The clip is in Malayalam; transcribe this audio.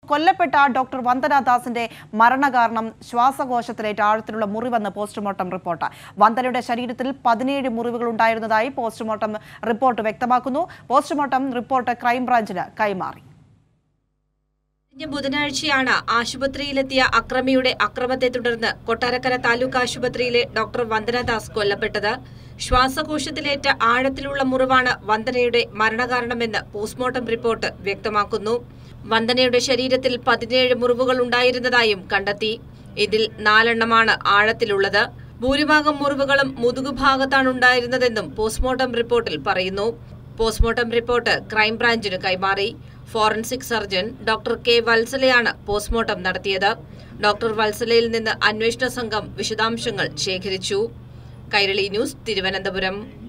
കൊല്ലപ്പെട്ട ഡോക്ടർ വന്ദന ദാസിന്റെ മരണകാരണം ശ്വാസകോശത്തിലേറ്റ ആഴത്തിലുള്ള മുറിവെന്ന് പോസ്റ്റ്മോർട്ടം റിപ്പോർട്ട് വന്ദനയുടെ ശരീരത്തിൽ പതിനേഴ് മുറിവുകൾ ഉണ്ടായിരുന്നതായി പോസ്റ്റ്മോർട്ടം റിപ്പോർട്ട് വ്യക്തമാക്കുന്നു പോസ്റ്റ്മോർട്ടം റിപ്പോർട്ട് ക്രൈംബ്രാഞ്ചിന് കൈമാറി കഴിഞ്ഞ ബുധനാഴ്ചയാണ് ആശുപത്രിയിലെത്തിയ അക്രമിയുടെ അക്രമത്തെ തുടർന്ന് കൊട്ടാരക്കര താലൂക്ക് ആശുപത്രിയിലെ ഡോക്ടർ വന്ദനദാസ് കൊല്ലപ്പെട്ടത് ശ്വാസകോശത്തിലേറ്റ ആഴത്തിലുള്ള മുറിവാണ് വന്ദനയുടെ മരണകാരണമെന്ന് പോസ്റ്റ്മോർട്ടം റിപ്പോർട്ട് വ്യക്തമാക്കുന്നു വന്ദനയുടെ ശരീരത്തിൽ പതിനേഴ് മുറിവുകൾ ഉണ്ടായിരുന്നതായും കണ്ടെത്തി ഇതിൽ നാലെണ്ണമാണ് ആഴത്തിലുള്ളത് ഭൂരിഭാഗം മുറിവുകളും മുതുകുഭാഗത്താണ് ഉണ്ടായിരുന്നതെന്നും പോസ്റ്റ്മോർട്ടം റിപ്പോർട്ടിൽ പറയുന്നു പോസ്റ്റ്മോർട്ടം റിപ്പോർട്ട് ക്രൈംബ്രാഞ്ചിന് കൈമാറി ഫോറൻസിക് സർജൻ ഡോക്ടർ കെ വത്സലയാണ് പോസ്റ്റ്മോർട്ടം നടത്തിയത് ഡോക്ടർ വത്സലയിൽ നിന്ന് അന്വേഷണ സംഘം വിശദാംശങ്ങൾ ശേഖരിച്ചു കൈരളി ന്യൂസ് തിരുവനന്തപുരം